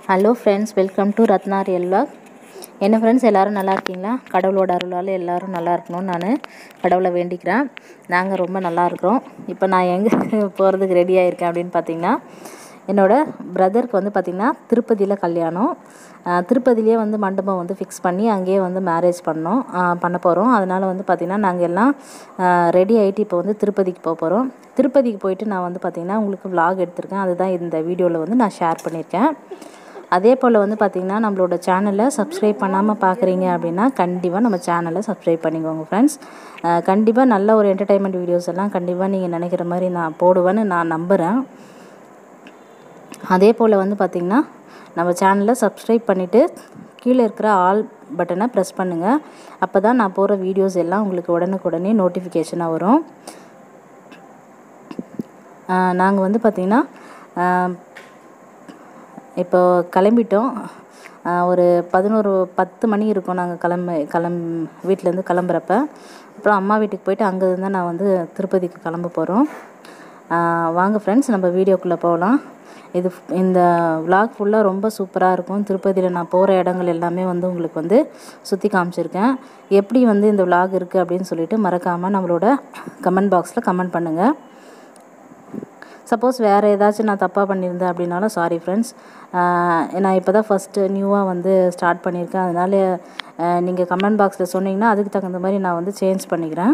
Hello friends welcome to Ratna real vlog என்ன friends எல்லோரும் நல்லா இருக்கீங்களா கடவுளோட அருளால் எல்லோரும் நல்லா இருக்கணும்னு நான் கடவுளை வேண்டிக்கிறேன் நாங்கள் ரொம்ப நல்லா இருக்கிறோம் இப்போ நான் எங்கே போகிறதுக்கு ரெடி ஆகிருக்கேன் அப்படின்னு பார்த்தீங்கன்னா என்னோடய பிரதருக்கு வந்து பார்த்திங்கன்னா திருப்பதியில் கல்யாணம் ஆஹ் திருப்பதிலேயே வந்து மண்டபம் வந்து ஃபிக்ஸ் பண்ணி அங்கேயே வந்து மேரேஜ் பண்ணோம் ஆஹ் பண்ண போகிறோம் அதனால் வந்து பார்த்திங்கன்னா நாங்கள் எல்லாம் ரெடி ஆகிட்டு இப்போ வந்து திருப்பதிக்கு போக போகிறோம் திருப்பதிக்கு போயிட்டு நான் வந்து பார்த்திங்கன்னா உங்களுக்கு vlog எடுத்திருக்கேன் அதுதான் இந்த வீடியோவில் வந்து நான் ஷேர் பண்ணியிருக்கேன் அதே போல் வந்து பார்த்திங்கன்னா நம்மளோட சேனலை சப்ஸ்கிரைப் பண்ணாமல் பார்க்குறீங்க அப்படின்னா கண்டிப்பாக நம்ம சேனலை சப்ஸ்கிரைப் பண்ணிக்கோங்க ஃப்ரெண்ட்ஸ் கண்டிப்பாக நல்ல ஒரு என்டர்டைன்மெண்ட் வீடியோஸ் எல்லாம் கண்டிப்பாக நீங்கள் நினைக்கிற மாதிரி நான் போடுவேன்னு நான் நம்புகிறேன் அதே போல் வந்து பார்த்திங்கன்னா நம்ம சேனலை சப்ஸ்கிரைப் பண்ணிவிட்டு கீழே இருக்கிற ஆல் பட்டனை ப்ரெஸ் பண்ணுங்கள் அப்போ தான் நான் போகிற வீடியோஸ் எல்லாம் உங்களுக்கு உடனுக்குடனே நோட்டிஃபிகேஷனாக வரும் நாங்கள் வந்து பார்த்திங்கன்னா இப்போ கிளம்பிட்டோம் ஆஹ் ஒரு பதினோரு பத்து மணி இருக்கும் நாங்கள் கிளம்ப கிளம் வீட்டிலேருந்து கிளம்புறப்ப அப்புறம் அம்மா வீட்டுக்கு போயிட்டு அங்கேருந்து தான் நான் வந்து திருப்பதிக்கு கிளம்ப போகிறோம் வாங்க ஃப்ரெண்ட்ஸ் நம்ம வீடியோக்குள்ளே போகலாம் இது இந்த vlog ஃபுல்லாக ரொம்ப சூப்பராக இருக்கும் திருப்பதியில் நான் போகிற இடங்கள் எல்லாமே வந்து உங்களுக்கு வந்து சுற்றி காமிச்சிருக்கேன் எப்படி வந்து இந்த vlog இருக்குது அப்படின்னு சொல்லிட்டு மறக்காமல் நம்மளோட கமெண்ட் பாக்ஸில் கமெண்ட் பண்ணுங்கள் சப்போஸ் வேறு ஏதாச்சும் நான் தப்பாக பண்ணியிருந்தேன் அப்படின்னாலும் சாரி ஃப்ரெண்ட்ஸ் நான் இப்போ தான் ஃபஸ்ட்டு நியூவாக வந்து ஸ்டார்ட் பண்ணியிருக்கேன் அதனால் நீங்கள் கமெண்ட் பாக்ஸில் சொன்னீங்கன்னா அதுக்கு தகுந்த மாதிரி நான் வந்து சேஞ்ச் பண்ணிக்கிறேன்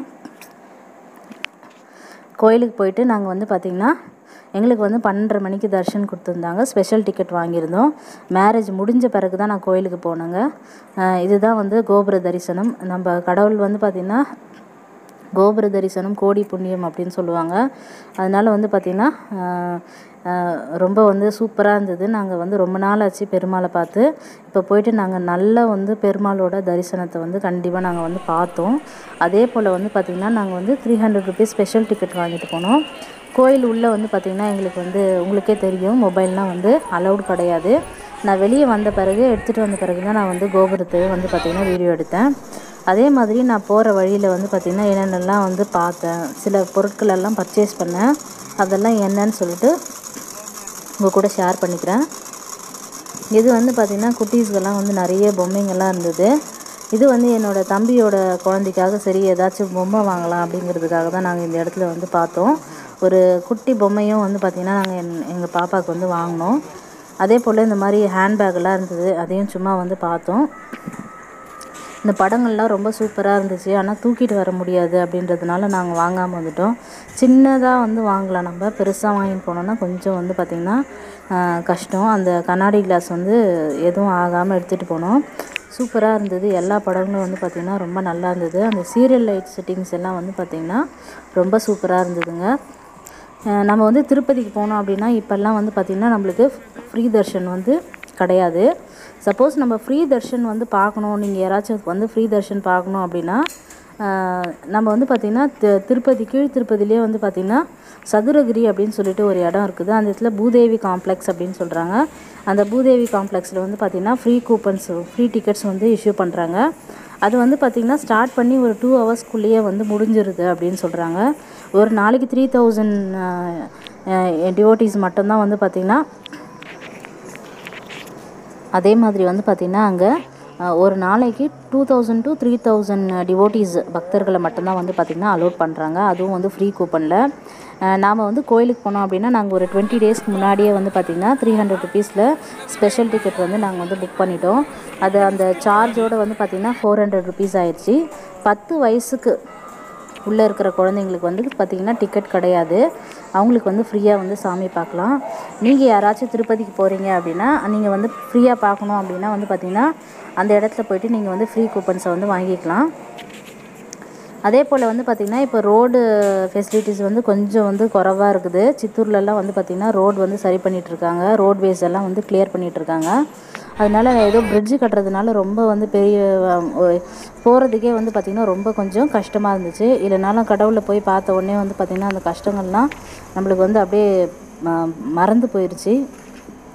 கோயிலுக்கு போயிட்டு நாங்கள் வந்து பார்த்திங்கன்னா எங்களுக்கு வந்து பன்னெண்டரை மணிக்கு தர்ஷன் கொடுத்துருந்தாங்க ஸ்பெஷல் டிக்கெட் வாங்கியிருந்தோம் மேரேஜ் முடிஞ்ச பிறகு தான் நான் கோயிலுக்கு போனேங்க அஹ் இதுதான் வந்து கோபுர தரிசனம் நம்ம கடவுள் வந்து பார்த்திங்கன்னா கோபுர தரிசனம் கோடி புண்ணியம் அப்படின்னு சொல்லுவாங்க அதனால் வந்து பார்த்திங்கன்னா ஆஹ், ஆஹ், ரொம்ப வந்து சூப்பராக இருந்தது நாங்கள் வந்து ரொம்ப நாள் ஆச்சு பெருமாளை பார்த்து இப்போ போயிட்டு நாங்கள் நல்ல வந்து பெருமாளோட தரிசனத்தை வந்து கண்டிப்பாக நாங்கள் வந்து பார்த்தோம் அதே போல் வந்து பார்த்திங்கன்னா நாங்கள் வந்து three hundred rupees special ticket வாங்கிட்டு போனோம் கோயில் உள்ளே வந்து பார்த்திங்கன்னா எங்களுக்கு வந்து உங்களுக்கே தெரியும் மொபைல்லாம் வந்து அலௌட் கிடையாது நான் வெளியே வந்த பிறகு எடுத்துகிட்டு வந்த பிறகு தான் நான் வந்து கோபுரத்தை வந்து பார்த்திங்கன்னா வீடியோ எடுத்தேன் அதே மாதிரி நான் போகிற வழியில் வந்து பார்த்திங்கன்னா என்னென்னலாம் வந்து பார்த்தேன் சில பொருட்கள் எல்லாம் பர்ச்சேஸ் பண்ணேன் அதெல்லாம் என்னன்னு சொல்லிட்டு உங்கள் கூட ஷேர் பண்ணிக்கிறேன் இது வந்து பார்த்திங்கன்னா குட்டீஸ்க்கெல்லாம் வந்து நிறைய பொம்மைங்கள்லாம் இருந்தது இது வந்து என்னோடய தம்பியோட குழந்தைக்காக சரி ஏதாச்சும் பொம்மை வாங்கலாம் அப்படிங்கிறதுக்காக தான் நாங்கள் இந்த இடத்துல வந்து பார்த்தோம் ஒரு குட்டி பொம்மையும் வந்து பார்த்திங்கன்னா நாங்கள் என் எங்கள் பாப்பாவுக்கு வந்து வாங்கினோம் அதே போல் இந்த மாதிரி ஹேண்ட்பேக்கெல்லாம் இருந்தது அதையும் சும்மா வந்து பார்த்தோம் இந்த படங்கள்லாம் ரொம்ப சூப்பராக இருந்துச்சு ஆனால் தூக்கிட்டு வர முடியாது அப்படின்றதுனால நாங்கள் வாங்காமல் வந்துட்டோம் சின்னதாக வந்து வாங்கலாம் நம்ம பெருசாக வாங்கிட்டு போனோம்னா கொஞ்சம் வந்து பார்த்திங்கன்னா ஆஹ், கஷ்டம் அந்த கண்ணாடி கிளாஸ் வந்து எதுவும் ஆகாமல் எடுத்துகிட்டு போனோம் சூப்பராக இருந்தது எல்லா படங்களும் வந்து பார்த்திங்கன்னா ரொம்ப நல்லா இருந்தது அந்த சீரியல் லைட் செட்டிங்ஸ் எல்லாம் வந்து பார்த்திங்கன்னா ரொம்ப சூப்பராக இருந்ததுங்க அஹ் நம்ம வந்து திருப்பதிக்கு போனோம் அப்படின்னா இப்போல்லாம் வந்து பார்த்திங்கன்னா நம்மளுக்கு ஃப்ரீ தர்ஷன் வந்து கிடையாது சப்போஸ் நம்ம ஃப்ரீ தர்ஷன் வந்து பார்க்கணும் நீங்கள் யாராச்சும் வந்து ஃப்ரீ தர்ஷன் பார்க்கணும் அப்படின்னா அஹ் நம்ம வந்து பார்த்திங்கன்னா தி- திருப்பதி கீழ் திருப்பதிலே வந்து பார்த்திங்கன்னா சதுரகிரி அப்படின்னு சொல்லிட்டு ஒரு இடம் இருக்குது அந்த இடத்துல பூதேவி காம்ப்ளெக்ஸ் அப்படின்னு சொல்கிறாங்க அந்த பூதேவி காம்ப்ளெக்ஸில் வந்து பார்த்திங்கன்னா ஃப்ரீ கூப்பன்ஸ் ஃப்ரீ டிக்கெட்ஸ் வந்து இஷ்யூ பண்ணுறாங்க அது வந்து பார்த்திங்கன்னா ஸ்டார்ட் பண்ணி ஒரு டூ ஹவர்ஸ்க்குள்ளேயே வந்து முடிஞ்சிருது அப்படின்னு சொல்கிறாங்க ஒரு நாளைக்கு த்ரீ தௌசண்ட் டிவோட்டிஸ் மட்டும்தான் வந்து பார்த்திங்கன்னா அதே மாதிரி வந்து பார்த்திங்கன்னா அங்கே ஒரு நாளைக்கு two thousand to three thousand devotees பக்தர்களை மட்டும்தான் வந்து பார்த்திங்கன்னா அலோட் பண்ணுறாங்க அதுவும் வந்து ஃப்ரீ கூப்பனில் நாம் வந்து கோயிலுக்கு போனோம் அப்படின்னா நாங்கள் ஒரு டுவெண்ட்டி டேஸ்க்கு முன்னாடியே வந்து பார்த்திங்கன்னா த்ரீ ஹண்ட்ரட் ருபீஸில் ஸ்பெஷல் டிக்கெட் வந்து நாங்கள் வந்து புக் பண்ணிட்டோம் அது அந்த சார்ஜோடு வந்து பார்த்திங்கன்னா ஃபோர் ஹண்ட்ரட் ருபீஸ் ஆயிடுச்சு பத்து வயசுக்கு உள்ளே இருக்கிற குழந்தைங்களுக்கு வந்து பார்த்திங்கன்னா டிக்கெட் கிடையாது அவங்களுக்கு வந்து ஃப்ரீயாக வந்து சாமி பார்க்கலாம் நீங்கள் யாராச்சும் திருப்பதிக்கு போகிறீங்க அப்படின்னா நீங்கள் வந்து ஃப்ரீயாக பார்க்கணும் அப்படின்னா வந்து பார்த்திங்கன்னா அந்த இடத்துல போயிட்டு நீங்கள் வந்து ஃப்ரீ கூப்பன்ஸை வந்து வாங்கிக்கலாம் அதே போல் வந்து பார்த்திங்கன்னா இப்போ ரோடு ஃபெசிலிட்டிஸ் வந்து கொஞ்சம் வந்து குறைவாக இருக்குது சித்தூர்லலாம் வந்து பார்த்திங்கன்னா ரோடு வந்து சரி பண்ணிட்டு இருக்காங்க ரோட்வேஸ் எல்லாம் வந்து கிளியர் பண்ணிட்டு இருக்காங்க அதனால ஏதோ பிரிட்ஜு கட்டுறதுனால ரொம்ப வந்து பெரிய போகிறதுக்கே வந்து பார்த்திங்கன்னா ரொம்ப கொஞ்சம் கஷ்டமாக இருந்துச்சு இல்லைனாலும் கடவுளை போய் பார்த்த உடனே வந்து பார்த்திங்கன்னா அந்த கஷ்டங்கள்லாம் நம்மளுக்கு வந்து அப்படியே ம- மறந்து போயிடுச்சு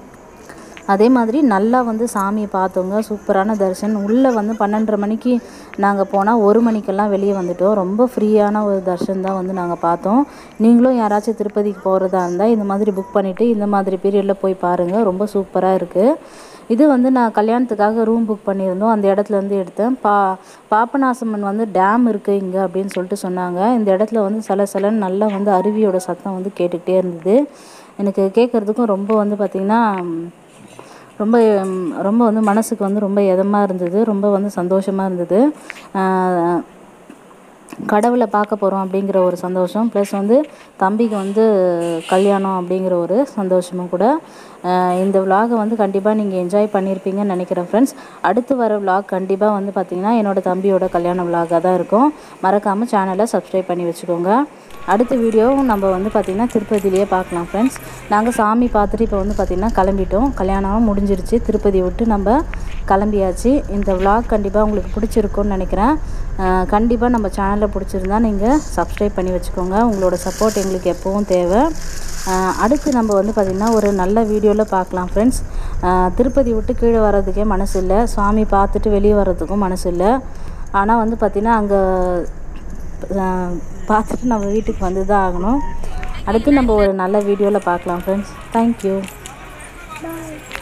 அதே மாதிரி நல்லா வந்து சாமியை பார்த்தவங்க சூப்பரான தரிசனம் உள்ளே வந்து பன்னெண்டரை மணிக்கு நாங்கள் போனால் ஒரு மணிக்கெல்லாம் வெளியே வந்துட்டோம் ரொம்ப ஃப்ரீயான ஒரு தர்ஷன் தான் வந்து நாங்கள் பார்த்தோம் நீங்களும் யாராச்சும் திருப்பதிக்கு போகிறதா இருந்தால் இந்த மாதிரி புக் பண்ணிவிட்டு இந்த மாதிரி பீரியடில் போய் பாருங்கள் ரொம்ப சூப்பராக இருக்குது இது வந்து நான் கல்யாணத்துக்காக ரூம் புக் பண்ணியிருந்தோம் அந்த இடத்துல வந்து எடுத்தேன் பா பாபநாசம்மன் வந்து டேம் இருக்குது இங்கே அப்படின்னு சொல்லிட்டு சொன்னாங்க இந்த இடத்துல வந்து சில சிலன்னு நல்லா வந்து அருவியோட சத்தம் வந்து கேட்டுக்கிட்டே இருந்தது எனக்கு கேட்குறதுக்கும் ரொம்ப வந்து பார்த்திங்கன்னா ரொம்ப ம், ரொம்ப வந்து மனசுக்கு வந்து ரொம்ப இதமாக இருந்தது ரொம்ப வந்து சந்தோஷமாக இருந்தது ஆஹ், கடவுளை பார்க்க போகிறோம் அப்படிங்கிற ஒரு சந்தோஷம் ப்ளஸ் வந்து தம்பிக்கு வந்து கல்யாணம் அப்படிங்கிற ஒரு சந்தோஷமும் கூட அஹ் இந்த விலாகை வந்து கண்டிப்பாக நீங்கள் என்ஜாய் பண்ணியிருப்பீங்கன்னு நினைக்கிறேன் ஃப்ரெண்ட்ஸ் அடுத்து வர விலாக் கண்டிப்பாக வந்து பார்த்திங்கன்னா என்னோட தம்பியோட கல்யாண விலாகாக தான் இருக்கும் மறக்காமல் சேனலை சப்ஸ்கிரைப் பண்ணி வச்சுக்கோங்க அடுத்த வீடியோவும் நம்ம வந்து பார்த்திங்கன்னா திருப்பதியிலேயே பார்க்கலாம் ஃப்ரெண்ட்ஸ் நாங்கள் சாமி பார்த்துட்டு இப்போ வந்து பார்த்திங்கன்னா கிளம்பிட்டோம் கல்யாணம் முடிஞ்சிருச்சு திருப்பதி விட்டு நம்ம கிளம்பியாச்சு இந்த விலாக் கண்டிப்பாக உங்களுக்கு பிடிச்சிருக்கும்னு நினைக்கிறேன் கண்டிப்பாக நம்ம சேனலில் பிடிச்சிருந்தா நீங்கள் சப்ஸ்கிரைப் பண்ணி வச்சுக்கோங்க உங்களோட சப்போர்ட் எங்களுக்கு எப்போவும் தேவை அஹ் அடுத்து நம்ம வந்து பார்த்திங்கன்னா ஒரு நல்ல வீடியோவில் பார்க்கலாம் ஃப்ரெண்ட்ஸ் திருப்பதி விட்டு கீழே வர்றதுக்கே மனசு இல்லை சுவாமி பார்த்துட்டு வெளியே வர்றதுக்கும் மனசு இல்லை ஆனால் வந்து பார்த்திங்கன்னா அங்கே பார்த்துட்டு நம்ம வீட்டுக்கு வந்து தான் ஆகணும் அடுத்து நம்ம ஒரு நல்ல வீடியோவில் பார்க்கலாம் ஃப்ரெண்ட்ஸ் தேங்க்யூ Bye.